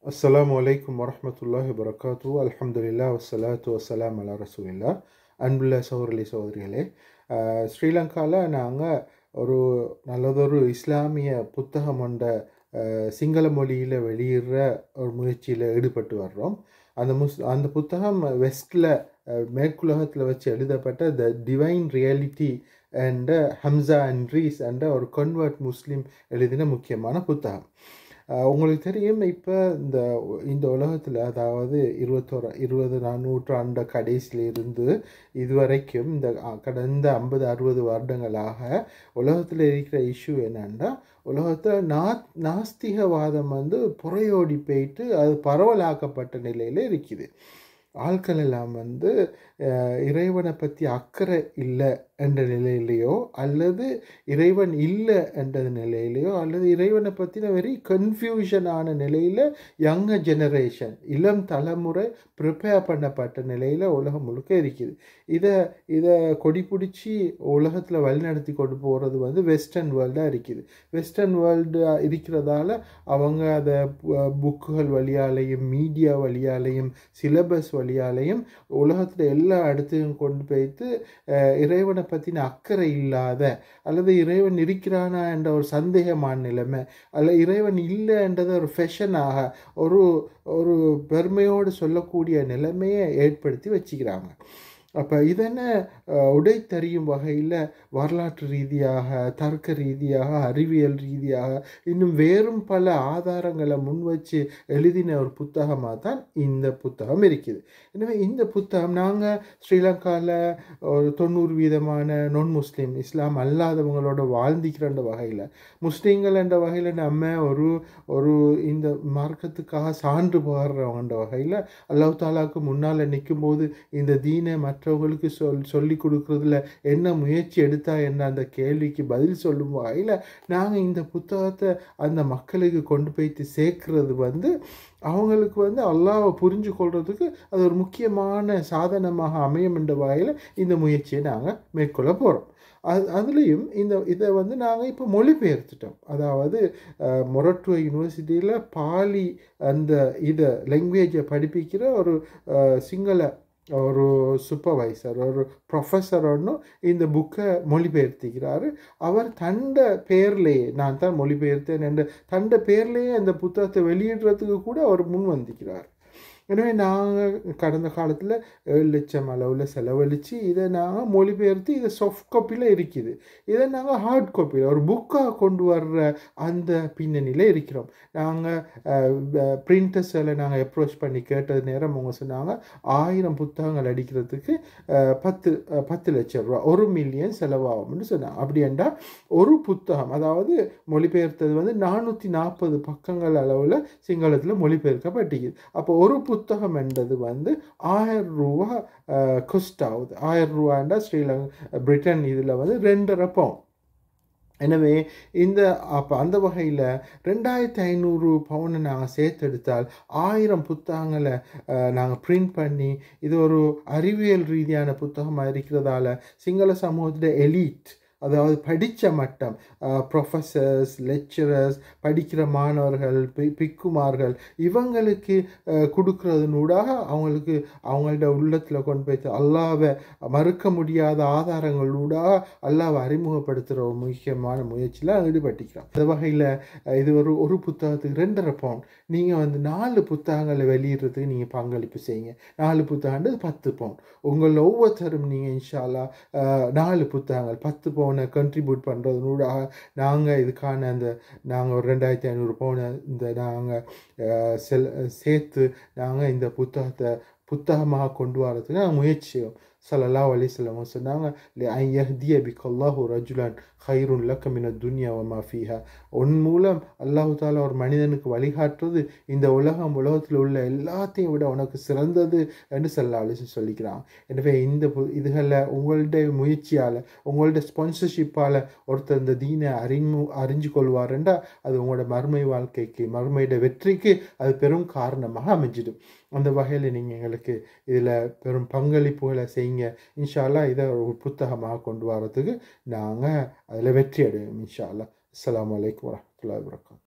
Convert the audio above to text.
அஸ்ஸலாமு அலைக்கும் வரஹ்மத்துல்லாஹி வரகாத்து அல்ஹம்துலில்லாஹ் வஸ்ஸலாத்து வஸ்ஸலாம் அலா ரசூலில்லா அன்புள்ள சகோதரி சகோதரிகளே அஹ், ஸ்ரீலங்காவில் நாங்கள் ஒரு நல்லதொரு இஸ்லாமிய புத்தகம் ஒன்றை அஹ், சிங்கள மொழியில் வெளியிடுற ஒரு முயற்சியில் ஈடுபட்டு வர்றோம் அந்த முஸ் அந்த புத்தகம் வெஸ்டில் மேற்குலகத்தில் வச்சு எழுதப்பட்ட the divine reality and Hamza Andreas என்ற ஒரு கன்வெர்ட் முஸ்லீம் எழுதின முக்கியமான புத்தகம் அஹ் உங்களுக்கு தெரியும் இப்போ இந்த இந்த உலகத்தில் அதாவது இருபத்தோரா இருபது நூற்றாண்டு கடைசியிலிருந்து இதுவரைக்கும் இந்த அஹ், கடந்த ஐம்பது அறுபது வருடங்களாக உலகத்தில் இருக்கிற இஷ்யூ என்னன்னா உலகத்தில் நா நாஸ்திகவாதம் வந்து புறையோடி போயிட்டு அது பரவலாக்கப்பட்ட நிலையில் இருக்குது ஆட்கள் எல்லாம் வந்து அஹ், இறைவனை பற்றி அக்கறை இல்லை என்ற நிலையிலையோ அல்லது இறைவன் இல்லை என்ற நிலையிலையோ அல்லது இறைவனை பற்றின வெரி கன்ஃபியூஷனான நிலையில் யங்க ஜெனரேஷன் இளம் தலைமுறை ப்ரிப்பேர் பண்ணப்பட்ட நிலையில் உலகம் முழுக்க இருக்குது இதை இதை கொடி பிடிச்சி உலகத்தில் வழிநடத்தி கொண்டு போகிறது வந்து வெஸ்டர்ன் வேர்ல்டாக இருக்குது வெஸ்டர்ன் வேர்ல்டு இருக்கிறதால அவங்க அதை புக்குகள் வழியாலையும் மீடியா வழியாலையும் சிலபஸ் வழியாலையும் உலகத்தில் எல்லா இடத்தையும் கொண்டு போய்த்து அஹ், இறைவனை பற்றின அக்கறை இல்லாத அல்லது இறைவன் இருக்கிறானா என்ற ஒரு சந்தேகமான நிலைமை அல்ல இறைவன் இல்லை என்றதை ஒரு ஃபெஷனாக ஒரு ஒரு பெருமையோடு சொல்லக்கூடிய நிலைமையை ஏற்படுத்தி வச்சுக்கிறாங்க அப்போ இதனை அஹ், உடைத்தறியும் வகையில் வரலாற்று ரீதியாக தர்க்க ரீதியாக அறிவியல் ரீதியாக இன்னும் வேறும் பல ஆதாரங்களை முன் வச்சு எழுதின ஒரு புத்தகமாக தான் இந்த புத்தகம் இருக்குது எனவே இந்த புத்தகம் நாங்கள் ஸ்ரீலங்காவில் ஒரு தொண்ணூறு வீதமான நான் முஸ்லீம் இஸ்லாம் அல்லாதவங்களோட வாழ்ந்திக்கிறன்ற வகையில் முஸ்லீம்கள் என்ற வகையில் நம்ம ஒரு ஒரு இந்த மார்க்கத்துக்காக சான்று போடுறவங்கன்ற வகையில் அல்லாஹ் தாலாவுக்கு முன்னால் நிற்கும்போது இந்த தீனை மற்றவங்களுக்கு சொல் சொல்லி கொடுக்குறதுல என்ன முயற்சி எடுத்தா என்ற அந்த கேள்விக்கு பதில் சொல்லும் வகையில் நாங்கள் இந்த புத்தகத்தை அந்த மக்களுக்கு கொண்டு போய்த்து சேர்க்கறது வந்து அவங்களுக்கு வந்து அல்லாஹ்வை புரிஞ்சு கொள்றதுக்கு அது ஒரு முக்கியமான சாதனமாக அமையும் என்ற வகையில் இந்த முயற்சியை நாங்கள் மேற்கொள்ள போகிறோம் அது அதுலேயும் இந்த இதை வந்து நாங்கள் இப்போ மொழிபெயர்த்துட்டோம் அதாவது அஹ், மொரட்டுவ யூனிவர்சிட்டியில் பாலி அந்த இதை லாங்குவேஜை படிப்பிக்கிற ஒரு அஹ், சிங்கள ஒரு சூப்பர்வைசர் ஒரு ப்ரொஃபஸர் ஒன்றும் இந்த புக்கை மொழிபெயர்த்திக்கிறாரு அவர் தண்ட பேர்லேயே நான் தான் மொழிபெயர்த்தேன் என்ற தண்ட பேர்லேயே அந்த புத்தகத்தை வெளியிடுறதுக்கு கூட அவர் முன் வந்திக்கிறார் எனவே நாங்கள் கடந்த காலத்தில் ஏழு லட்சம் அளவில் செலவழித்து இதை நாங்கள் மொழிபெயர்த்து இதை சாஃப்ட் காப்பியில் இருக்குது இதை நாங்கள் ஹார்ட் காப்பியில் ஒரு புக்காக கொண்டு வர்ற அந்த பின்னணியில் இருக்கிறோம் நாங்கள் பிரிண்டர்ஸில் நாங்கள் அப்ரோச் பண்ணி கேட்டது நேரம் அவங்க சொன்னாங்க ஆயிரம் புத்தகங்கள் அடிக்கிறதுக்கு அஹ், பத்து அஹ், பத்து லட்சம் ரூபா ஒரு மில்லியன் செலவாகும்னு சொன்னாங்க அப்படியேண்டா ஒரு புத்தகம் அதாவது மொழிபெயர்த்தது வந்து நானூற்றி நாற்பது பக்கங்கள் அளவில் சிங்களத்தில் மொழிபெயர்க்கப்பட்டிருக்குது அப்போ ஒரு புத்தகம் என்றது வந்து ஆயிரம் ரூபா கொஸ்ட் ஆகுது ஆயிரம் ரூபாண்டா ஸ்ரீலங்கா பிரிட்டன் இதில் வந்து ரெண்டரை பவுன் எனவே இந்த அப்போ அந்த வகையில் ரெண்டாயிரத்தி ஐநூறு பவுனை நாங்கள் சேர்த்தெடுத்தால் ஆயிரம் புத்தகங்களை நாங்கள் பிரிண்ட் பண்ணி இது ஒரு அறிவியல் ரீதியான புத்தகமாக இருக்கிறதால சிங்கள சமூகத்தில் எலீட் அதாவது படித்த மட்டம் ப்ரொஃபஸர்ஸ் லெக்சரர்ஸ் படிக்கிற மாணவர்கள் பி பிக்குமார்கள் இவங்களுக்கு அஹ், கொடுக்கறதுனூடாக அவங்களுக்கு அவங்கள்ட்ட உள்ளத்தில் கொண்டு போய் அல்லாவை மறுக்க முடியாத ஆதாரங்களூடாக அல்லாவை அறிமுகப்படுத்துகிற ஒரு முக்கியமான முயற்சியில் ஈடுபட்டிக்கிறோம் அந்த வகையில் இது ஒரு ஒரு புத்தகத்துக்கு ரெண்டரை பவுன் நீங்கள் வந்து நாலு புத்தகங்களை வெளியிடுறதுக்கு நீங்கள் பங்களிப்பு செய்யுங்க நாலு புத்தகம்ன்றது பத்து பவுன் உங்கள் ஒவ்வொருத்தரும் நீங்கள் இன்ஷால்லா அஹ், நாலு புத்தகங்கள் பத்து பவுனை கண்ட்ரிபியூட் பண்ணுறதுனூடாக நாங்கள் இதுக்கான அந்த நாங்கள் ஒரு ரெண்டாயிரத்தி ஐநூறு பவுனை இந்த நாங்கள் செல் சேர்த்து நாங்கள் இந்த புத்தகத்தை புத்தகமாக கொண்டு வரதுக்கு நாங்கள் முயற்சி செய்வோம் ஸல்லல்லாஹு அலைஹி வஸல்லம் சொன்னாங்க "லஅன் யஹ்திய பிக்கல்லாஹு ரஜுலன் ஹைருன் லக்க மின துன்யா வமா ஃபீஹா உன் மூலம் அல்லாஹு தாலா ஒரு மனிதனுக்கு வழிகாட்டுறது இந்த உலகம் உலகத்தில் உள்ள எல்லாத்தையும் விட உனக்கு சிறந்தது என்று சல்லா அலிசு சொல்லிக்கிறான் எனவே இந்த பு- இதுகளில் உங்களுடைய முயற்சியால் உங்களுடைய ஸ்பான்சர்ஷிப்பால் ஒருத்தர் இந்த தீனை அறிமு அறிஞ்சு கொள்வாருண்டா அது உங்களோட மறுமை வாழ்க்கைக்கு மறுமையோட வெற்றிக்கு அது பெரும் காரணமாக அமைஞ்சிடும் அந்த வகையில் நீங்கள் எங்களுக்கு இதில் பெரும் பங்களிப்புகளை செய்யுங்க இன்ஷா அல்லாஹ் இதை ஒரு புத்தகமாக கொண்டு வரதுக்கு நாங்கள் அதில் வெற்றி அடைவோம் இன்ஷா அல்லாஹ் அஸ்ஸலாமு அலைக்கும் வரஹ்மத்துல்லாஹி வபரகாத்துஹு